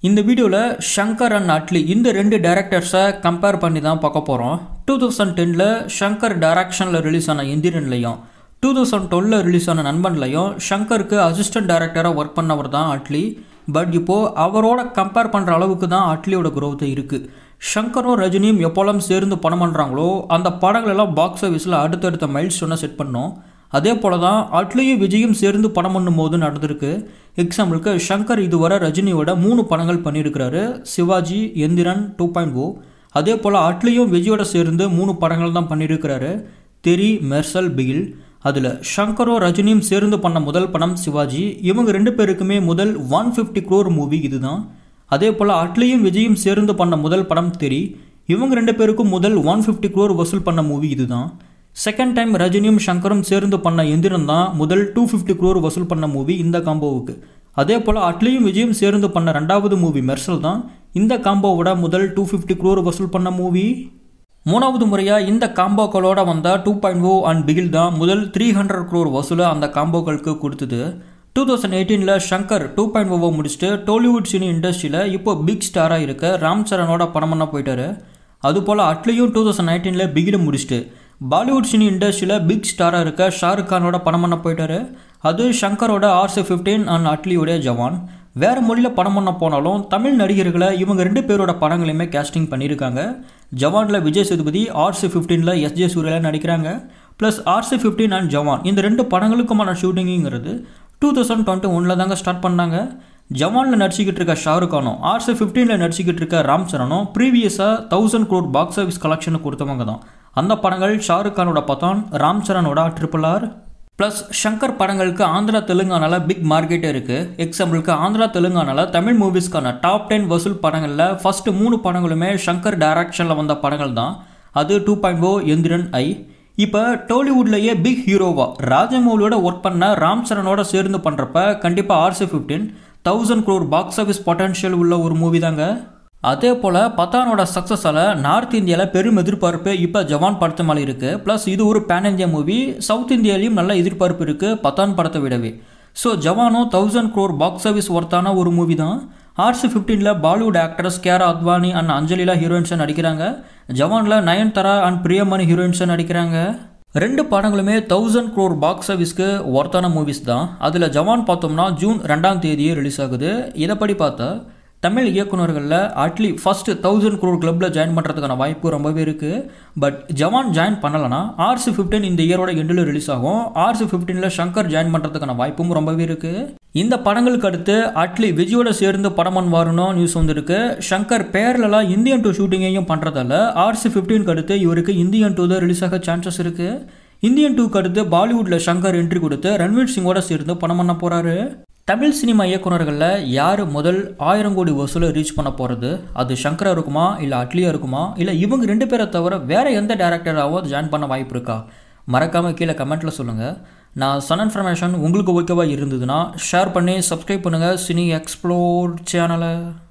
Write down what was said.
இந்த வீடியோவில் ஷங்கர் அண்ட் அட்லி இந்த ரெண்டு டேரக்டர்ஸை கம்பேர் பண்ணி தான் பார்க்க போகிறோம் டூ தௌசண்ட் டெனில் ஷங்கர் டைரக்ஷனில் ரிலீஸ் ஆன எந்திரன்லையும் டூ தௌசண்ட் டுவெலில் ரிலீஸ் ஆன நண்பன்லையும் ஷங்கருக்கு அசிஸ்டன்ட் டைரக்டராக ஒர்க் பண்ணவர் தான் அட்லி பட் இப்போது அவரோட கம்பேர் பண்ணுற அளவுக்கு தான் அட்லியோட growth இருக்குது ஷங்கரும் ரஜினியும் எப்போல்லாம் சேர்ந்து படம் பண்ணுறாங்களோ அந்த படங்கள் எல்லாம் பாக்ஸ் ஆஃபீஸில் அடுத்தடுத்த மைல் ஸ்டோனை செட் பண்ணோம் அதே போல தான் அட்லியும் விஜயும் சேர்ந்து படம் பண்ணும்போது நடந்திருக்கு எக்ஸாம்பிளுக்கு ஷங்கர் இதுவரை ரஜினியோட மூணு படங்கள் பண்ணியிருக்கிறாரு Sivaji Enthiran two point O அதே போல் அட்லியும் விஜயோட சேர்ந்து மூணு படங்கள் தான் பண்ணியிருக்கிறாரு தெரி மெர்சல் பிகில் அதில் ஷங்கரும் ரஜினியும் சேர்ந்து பண்ண முதல் படம் சிவாஜி இவங்க ரெண்டு பேருக்குமே முதல் ஒன் ஃபிஃப்டி க்ரோர் மூவி இதுதான் அதே போல் அட்லியும் விஜயும் சேர்ந்து பண்ண முதல் படம் தெரி இவங்க ரெண்டு பேருக்கும் முதல் ஒன் ஃபிஃப்டி க்ரோர் வசூல் பண்ண மூவி இதுதான் செகண்ட் டைம் ரஜினியும் ஷங்கரும் சேர்ந்து பண்ண எந்திரன் தான் முதல் டூ ஃபிஃப்டி க்ரோர் வசூல் பண்ண மூவி இந்த காம்போவுக்கு அதே போல் அட்லியும் விஜயும் சேர்ந்து பண்ண ரெண்டாவது மூவி மெர்சல் தான் இந்த காம்போவோட முதல் டூ ஃபிஃப்டி க்ரோர் வசூல் பண்ண மூவி மூணாவது முறையாக இந்த காம்போக்களோட வந்த two point O and Bigil தான் முதல் த்ரீ ஹண்ட்ரட் க்ரோர் வசூலை அந்த காம்போக்களுக்கு கொடுத்தது டூ தௌசண்ட் எயிட்டீனில் ஷங்கர் டூ பாயிண்ட் ஓவை முடிச்சுட்டு டோலிவுட் சினி இண்டஸ்ட்ரியில் இப்போ பிக் ஸ்டாராக இருக்க ராம் சரணோட படம் பண்ண போயிட்டாரு அதுபோல் அட்லியும் டூ தௌசண்ட் நைன்டீனில் பிகில முடிச்சுட்டு பாலிவுட் சினி இண்டஸ்ட்ரியில் பிக் ஸ்டாராக இருக்க ஷாருக் கானோட படம் பண்ண போயிட்டாரு அது ஷங்கரோட ஆர்சி ஃபிஃப்டீன் அண்ட் அட்லியோடைய ஜவான் வேறு மொழியில் படம் பண்ண போனாலும் தமிழ் நடிகர்களை இவங்க ரெண்டு பேரோட படங்களையுமே கேஸ்டிங் பண்ணியிருக்காங்க ஜவானில் விஜய் சேதுபதி ஆர்சி ஃபிஃப்டீனில் எஸ்ஜே சூர்யால நடிக்கிறாங்க plus RC fifteen and Jawan இந்த ரெண்டு படங்களுக்குமான ஷூட்டிங்குங்கிறது டூ தௌசண்ட் டுவெண்ட்டி ஒனில் தாங்க ஸ்டார்ட் பண்ணாங்க ஜவானில் நடிச்சிக்கிட்டு இருக்க ஷாருக் கானும் ஆர்சி ஃபிஃப்டீனில் நடிச்சிக்கிட்டு இருக்க ராம் சரணும் ப்ரீவியஸாக தௌசண்ட் க்ரோட் பாக்ஸ் ஆஃபீஸ் கலெக்ஷனை கொடுத்தவங்க தான் அந்த படங்கள் ஷாருக் கானோட பத்தான் ராம் சரனோட ட்ரிபிள் ஆர் ப்ளஸ் ஷங்கர் படங்களுக்கு ஆந்திரா தெலுங்கானால பிக் மார்க்கெட்டே இருக்குது எக்ஸாம்பிளுக்கு ஆந்திரா தெலுங்கானால தமிழ் மூவிஸ்க்கான டாப் டென் வசூல் படங்களில் ஃபஸ்ட்டு மூணு படங்களுமே ஷங்கர் டைரக்ஷனில் வந்த படங்கள் தான் அது two point O Enthiran I இப்போ டோலிவுட்லேயே பிக் ஹீரோவா ராஜமௌலியோட ஒர்க் பண்ண ராம் சரனோட சேர்ந்து பண்ணுறப்ப கண்டிப்பாக RC fifteen thousand crore box office potential உள்ள ஒரு மூவி தாங்க அதே போல் பத்தானோட சக்ஸஸால் நார்த் இந்தியாவில் பெரும் எதிர்பார்ப்பு இப்போ ஜவான் படத்து மேலே இருக்குது ப்ளஸ் இது ஒரு பேன் இந்தியா மூவி சவுத் இந்தியாலையும் நல்ல எதிர்பார்ப்பு இருக்குது பத்தான் படத்தை விடவே ஸோ ஜவானும் தௌசண்ட் க்ரோர் பாக்ஸ் ஆஃபீஸ் ஒர்த்தான ஒரு மூவி தான் ஆர்சி ஃபிஃப்டீனில் Bollywood actress Kiara Advani and அஞ்சலிலா ஹீரோயின்ஸை நடிக்கிறாங்க ஜவானில் நயன்தாரா அண்ட் பிரியமணி ஹீரோயின்ஸை நடிக்கிறாங்க ரெண்டு படங்களுமே தௌசண்ட் க்ரோர் பாக்ஸ் ஆஃபீஸ்க்கு ஒர்த்தான மூவிஸ் தான் அதில் ஜவான் பார்த்தோம்னா ஜூன் ரெண்டாம் தேதியே ரிலீஸ் ஆகுது இதைப்படி பார்த்தா தமிழ் இயக்குநர்களில் அட்லி ஃபஸ்ட்டு தௌசண்ட் க்ரோர் கிளப்பில் ஜாயின் பண்ணுறதுக்கான வாய்ப்பு ரொம்பவே இருக்குது பட் ஜவான் ஜாயின் பண்ணலைன்னா ஆர்சி ஃபிஃப்டீன் இந்த இயரோட எண்டில் ரிலீஸ் ஆகும் ஆர்சி ஃபிஃப்டீனில் ஷங்கர் ஜாயின் பண்ணுறதுக்கான வாய்ப்பும் ரொம்பவே இருக்குது இந்த படங்களுக்கு அடுத்து அட்லி விஜயோட சேர்ந்து படம் பண்ணுவாருன்னு நியூஸ் வந்திருக்கு ஷங்கர் பேரலாம் இந்தியன் டூ ஷூட்டிங்கையும் பண்ணுறதால ஆர்சி ஃபிஃப்டீனுக்கு அடுத்து இவருக்கு இந்தியன் டூ தான் ரிலீஸ் ஆக சான்சஸ் இருக்குது இந்தியன் டூக்கு அடுத்து பாலிவுட்டில் ஷங்கர் என்ட்ரி கொடுத்து ரன்வீர் சிங்கோட சேர்ந்து படம் பண்ண போகிறாரு தமிழ் சினிமா இயக்குநர்களில் யார் முதல் ஆயிரம் கோடி வசூலை ரீச் பண்ண போகிறது அது சங்கரா இருக்குமா இல்லை அட்லியா இருக்குமா இல்லை இவங்க ரெண்டு பேரை தவிர வேறு எந்த டேரக்டராகவோ ஜாயின் பண்ண வாய்ப்பு இருக்கா மறக்காமல் கீழே கமெண்ட்டில் சொல்லுங்கள் நான் சன் இன்ஃபர்மேஷன் உங்களுக்கு ஓகேவா இருந்ததுன்னா ஷேர் பண்ணி சப்ஸ்கிரைப் பண்ணுங்கள் சினி எக்ஸ்ப்ளோர் சேனலை